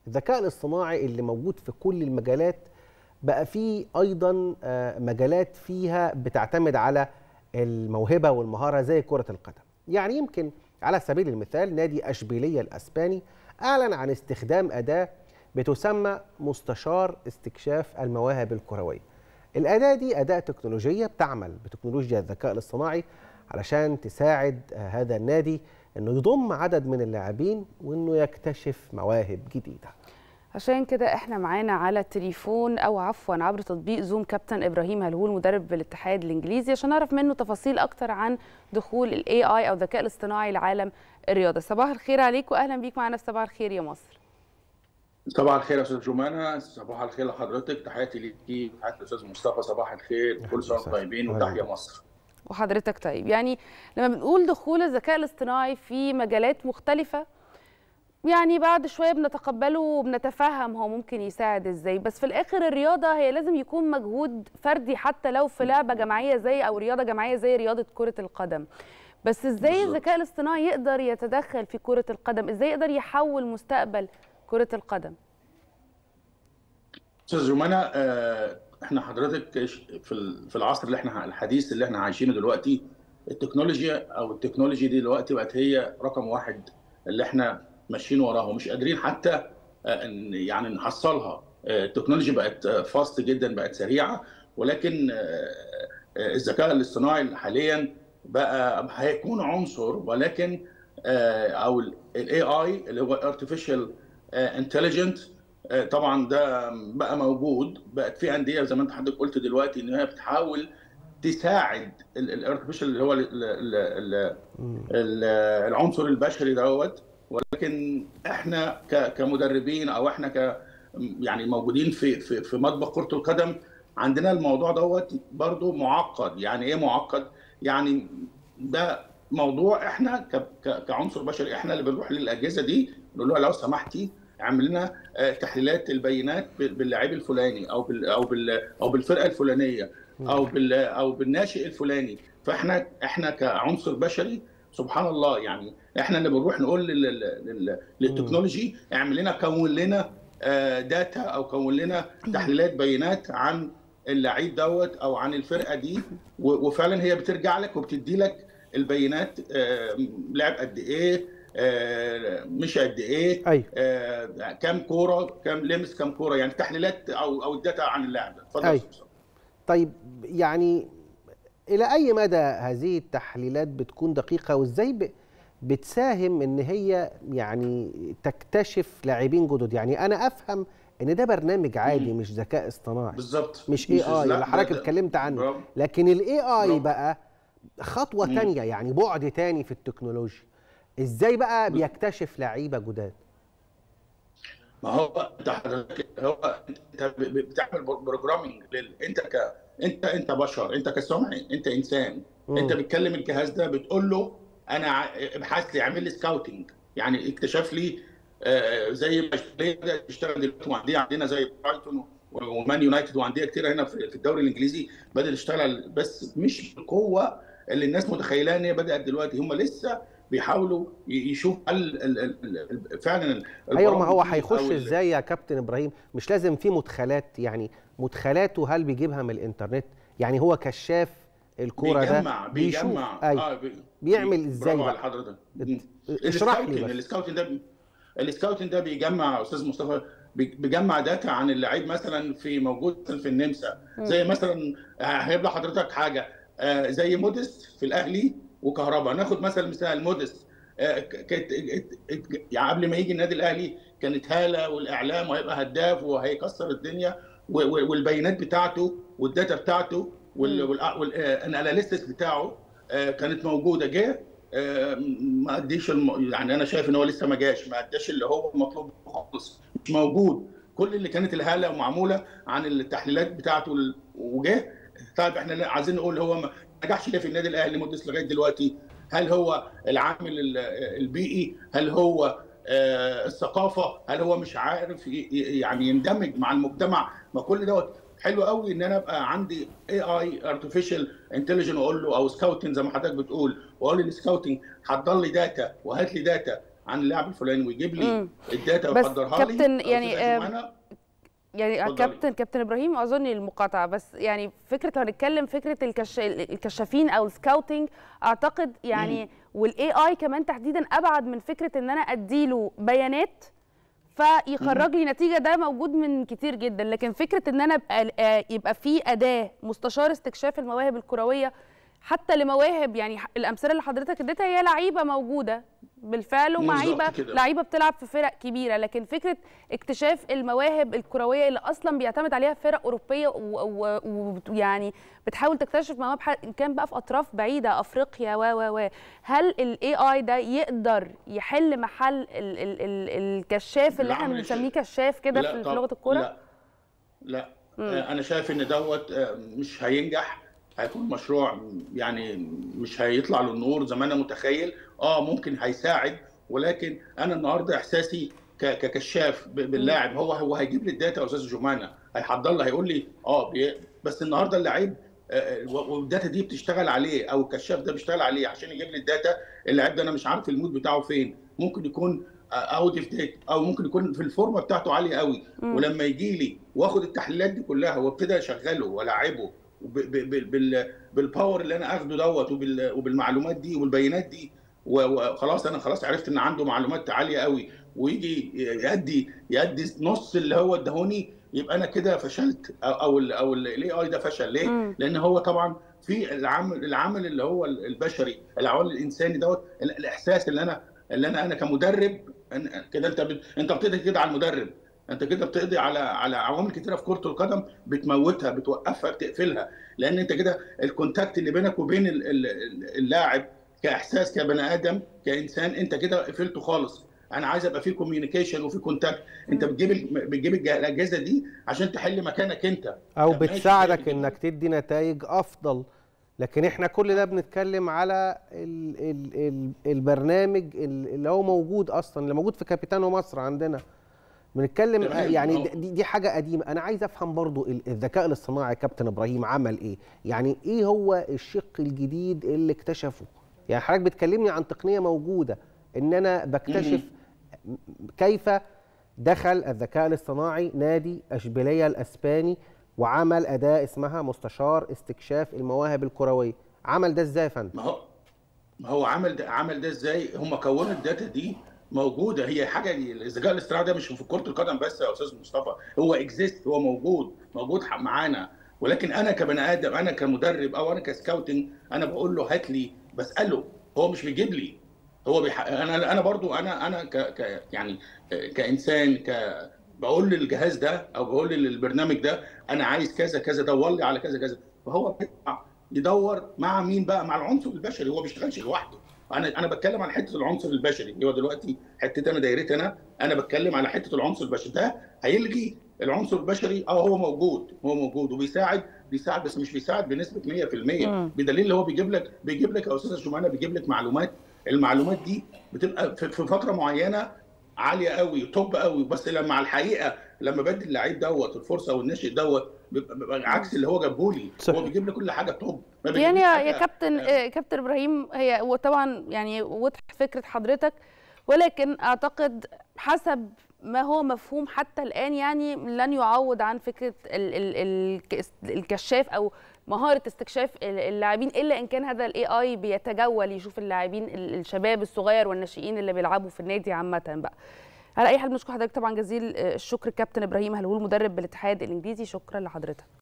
الذكاء الاصطناعي اللي موجود في كل المجالات بقى فيه ايضا آه، مجالات فيها بتعتمد على الموهبه والمهاره زي كره القدم يعني يمكن على سبيل المثال نادي اشبيليه الاسباني اعلن عن استخدام اداه بتسمى مستشار استكشاف المواهب الكرويه الاداه دي اداه تكنولوجيه بتعمل بتكنولوجيا الذكاء الاصطناعي علشان تساعد آه، هذا النادي انه يضم عدد من اللاعبين وانه يكتشف مواهب جديده عشان كده احنا معانا على التليفون او عفوا عبر تطبيق زوم كابتن ابراهيم هلهول مدرب الاتحاد الانجليزي عشان نعرف منه تفاصيل اكتر عن دخول الاي اي او الذكاء الاصطناعي لعالم الرياضه صباح الخير عليك واهلا بيك معانا في صباح الخير يا مصر صباح الخير يا استاذ جمانه صباح الخير لحضرتك تحياتي ليكي تحياتي للاستاذ مصطفى صباح الخير كل سنه وانتم طيبين وتحيا مصر وحضرتك طيب يعني لما بنقول دخول الذكاء الاصطناعي في مجالات مختلفة يعني بعد شوية بنتقبله وبنتفهم هو ممكن يساعد ازاي بس في الاخر الرياضة هي لازم يكون مجهود فردي حتى لو في لعبة جماعية زي او رياضة جماعية زي رياضة كرة القدم بس ازاي بالظبط. الذكاء الاصطناعي يقدر يتدخل في كرة القدم ازاي يقدر يحول مستقبل كرة القدم استاذ جمانه آه، احنا حضرتك في ال- في العصر اللي احنا الحديث اللي احنا عايشينه دلوقتي التكنولوجيا او التكنولوجي دي دلوقتي بقت هي رقم واحد اللي احنا ماشيين وراها ومش قادرين حتى آه، إن- يعني نحصلها آه، التكنولوجيا بقت فاست جدا بقت سريعه ولكن آه، آه، الذكاء الاصطناعي حاليا بقى هيكون عنصر ولكن آه، او الاي اي اللي هو ارتفيشال انتليجنت طبعا ده بقى موجود بقت في انديه زي ما انت حضرتك قلت دلوقتي ان هي بتحاول تساعد الارتفيشال اللي هو ال- ال- ال- ال- العنصر البشري دوت ولكن احنا ك- كمدربين او احنا ك يعني موجودين في في في مطبخ كره القدم عندنا الموضوع دوت برضو معقد يعني ايه معقد يعني ده موضوع احنا ك- ك- كعنصر بشري احنا اللي بنروح للاجهزه دي نقول لها لو سمحتي اعمل لنا آه، تحليلات البيانات بال- باللاعب الفلاني او بال او بال او بالفرقه الفلانيه او بال او بالناشئ الفلاني فاحنا احنا كعنصر بشري سبحان الله يعني احنا اللي بنروح نقول لل- لل- لل- للتكنولوجي اعمل لنا كون لنا آه، داتا او كون لنا تحليلات بيانات عن اللعيب دوت او عن الفرقه دي و- وفعلا هي بترجع لك وبتدي لك البيانات آه، لعب قد ايه آه، مش قد ايه ايوه آه، كام كوره كام لمس كام كوره يعني تحليلات او او الداتا عن اللاعب ده اتفضل يا أيوة. أستاذ مصطفى. طيب يعني الى اي مدى هذه التحليلات بتكون دقيقه وازاي ب- بتساهم ان هي يعني تكتشف لاعبين جدد يعني انا افهم ان ده برنامج عادي مش ذكاء اصطناعي بالظبط مش اي اي لا، اللي حضرتك ده- ده- اتكلمت عنه برافو. لكن الاي اي برافو. بقى خطوه مم. تانية يعني بعد تاني في التكنولوجيا ازاي بقى بيكتشف لعيبه جداد ما هو انت حضرتك هو انت ب- ب- بتعمل بروجرامنج لل... انت ك انت انت بشر انت كسمعي انت انسان مم. انت بتكلم الجهاز ده بتقول له انا ع- ابحث لي اعمل لي سكاوتنج يعني اكتشف لي آه، زي ما اشبيليه بدات تشتغل دلوقتي وانديه عندنا زي برايتون ومان يونايتد وانديه كتير هنا في في الدوري الانجليزي بدات تشتغل بس مش بالقوه اللي الناس متخيلها ان هي بدات دلوقتي هم لسه بيحاولوا ي- يشوفوا هل ال- ال- ال- فعلا ايوه ما هو البرامج دي هيخش أو ال- ازاي يا كابتن ابراهيم مش لازم في مدخلات يعني مدخلاته هل بيجيبها من الانترنت يعني هو كشاف الكوره ده بيجمع بيشوف بيجمع ايوه اه بي بيعمل بي- ازاي برافو بقى؟ على حضرتك ات- اشرح لي السكاوتنج بس السكاوتنج ده السكاوتنج ده بيجمع استاذ مصطفى بي- بيجمع داتا عن اللعيب مثلا في موجود في النمسا زي مثلا آه، هيبقى حضرتك حاجه آه، زي موديست في الاهلي وكهرباء ناخد مثلا مثال موديست آه، ك- كانت ات- ات- يعني قبل ما يجي النادي الاهلي كانت هاله والاعلام وهيبقى هداف وهيكسر الدنيا و- و- والبيانات بتاعته والداتا بتاعته والاناليسيس بتاعه آه، كانت موجوده جه آه، ما اديش الم... يعني انا شايف ان هو لسه ما جاش ما اداش اللي هو مطلوب خالص مش موجود كل اللي كانت الهاله ومعموله عن التحليلات بتاعته ال- وجه طيب احنا عايزين نقول هو ما نجحش ليه في النادي الاهلي مدرس لغايه دلوقتي هل هو العامل ال- البيئي هل هو آه، الثقافه هل هو مش عارف ي- ي- يعني يندمج مع المجتمع ما كل دوت حلو قوي ان انا ابقى عندي اي اي ارتفيشال انتليجنت واقول له او سكاوتنج زي ما حضرتك بتقول واقول للسكاوتنج حضر لي داتا وهات لي داتا عن اللاعب الفلاني ويجيب لي مم. الداتا بس ويحضرها لي كابتن أو يعني، أستاذة آه، جمانة، يعني اتفضلي. كابتن كابتن ابراهيم اعذرني المقاطعه بس يعني فكره لو هنتكلم فكره الكش... الكشافين او السكاوتنج اعتقد يعني والاي اي كمان تحديدا ابعد من فكره ان انا اديله بيانات فيخرج لي نتيجه ده موجود من كتير جدا لكن فكره ان انا ابقى آه، يبقى في اداه مستشار استكشاف المواهب الكرويه حتى لمواهب يعني ح- الامثله اللي حضرتك اديتها هي لعيبه موجوده بالفعل بالظبط ومعيبه كده. لعيبه بتلعب في فرق كبيره لكن فكره اكتشاف المواهب الكرويه اللي اصلا بيعتمد عليها فرق اوروبيه ويعني بتحاول تكتشف مواهب ح- ان كان بقى في اطراف بعيده افريقيا و و و هل الاي اي ده يقدر يحل محل ال ال ال الكشاف اللي احنا العمل الش- بنسميه كشاف كده لا في في طب- لغه الكوره لا لا آه، انا شايف ان دوت آه، مش هينجح هيكون مشروع يعني مش هيطلع للنور زي ما انا متخيل اه ممكن هيساعد ولكن انا النهارده احساسي ك- ككشاف ب- باللاعب هو هو هيجيب لي الداتا يا استاذ جمانه هيحضر لي هيقول لي اه بي- بس النهارده اللعيب آه، و- والداتا دي بتشتغل عليه او الكشاف ده بيشتغل عليه عشان يجيب لي الداتا اللعيب ده انا مش عارف المود بتاعه فين ممكن يكون اوت اوف ديت او ممكن يكون في الفورمه بتاعته عاليه قوي ولما يجي لي واخد التحليلات دي كلها وابتدي اشغله والعبه وب- ب- ب- بال- بالباور اللي انا اخده دوت وبال- وبالمعلومات دي والبيانات دي و- وخلاص انا خلاص عرفت ان عنده معلومات عاليه قوي ويجي يأدي يأدي نص اللي هو اداهوني يبقى انا كده فشلت او او ال- او الاي اي ده فشل ليه؟ مم. لان هو طبعا في العمل العمل اللي هو البشري العمل الانساني دوت ال- الاحساس اللي انا اللي انا انا كمدرب أنا- كده انت بت- انت بتقضي كده على المدرب انت كده بتقضي على على عوامل كتيره في كره القدم بتموتها بتوقفها بتقفلها لان انت كده الكونتاكت اللي بينك وبين ال- ال- ال- اللاعب كاحساس كبني ادم كانسان انت كده قفلته خالص انا عايز ابقى في كوميونيكيشن وفي كونتاكت انت بتجيب ال- بتجيب الج- الاجهزه دي عشان تحل مكانك انت او طب ماشي، بتساعدك ماشي. انك تدي نتائج افضل لكن احنا كل ده بنتكلم على ال ال ال البرنامج ال- اللي هو موجود اصلا اللي موجود في كابيتانو مصر عندنا بنتكلم تمام، يعني أهو. دي, دي حاجه قديمه انا عايز افهم برضو ال- الذكاء الاصطناعي يا كابتن ابراهيم عمل ايه يعني ايه هو الشق الجديد اللي اكتشفه يعني حضرتك بتكلمني عن تقنيه موجوده ان انا بكتشف كيف دخل الذكاء الاصطناعي نادي اشبيليه الاسباني وعمل اداه اسمها مستشار استكشاف المواهب الكرويه عمل ده ازاي يا فندم ما هو ما هو عمل ده عمل ده ازاي هم كونوا الداتا دي موجوده هي حاجه الذكاء الاصطناعي ده مش في كره القدم بس يا استاذ مصطفى هو اكزيست هو موجود موجود ح- معانا ولكن انا كبني ادم انا كمدرب او انا كسكاوتنج انا بقول له هات لي بساله هو مش بيجيب لي هو بيح... انا انا برضو انا انا ك... ك... يعني كانسان ك بقول للجهاز ده او بقول للبرنامج ده انا عايز كذا كذا دور لي على كذا كذا فهو بيطلع يدور مع مين بقى مع العنصر البشري هو ما بيشتغلش لوحده انا انا بتكلم عن حته العنصر البشري هو دلوقتي حته انا دايرتي انا انا بتكلم على حته العنصر البشري ده هيلغي العنصر البشري اه هو موجود هو موجود وبيساعد بيساعد بس مش بيساعد بنسبه 100% مم. بدليل اللي هو بيجيب لك بيجيب لك يا استاذه شمانه بيجيب لك معلومات المعلومات دي بتبقى في في فتره معينه عاليه قوي توب قوي بس لما على الحقيقه لما بدي اللعيب دوت الفرصه والناشئ دوت بيبقى بيبقى عكس اللي هو جابه لي صحيح. هو بيجيب لي كل حاجه توب ما يعني بيجيبليش يا يا حاجة- كابتن آه، كابتن ابراهيم هي وطبعا يعني وضح فكره حضرتك ولكن اعتقد حسب ما هو مفهوم حتى الان يعني لن يعوض عن فكره ال ال ال الكشاف او مهاره استكشاف ال- اللاعبين الا ان كان هذا الاي اي بيتجول يشوف اللاعبين ال- الشباب الصغير والناشئين اللي بيلعبوا في النادي عامه بقى على اي حال بنشكر حضرتك طبعا جزيل آه، الشكر كابتن ابراهيم هلول مدرب بالاتحاد الانجليزي شكرا لحضرتك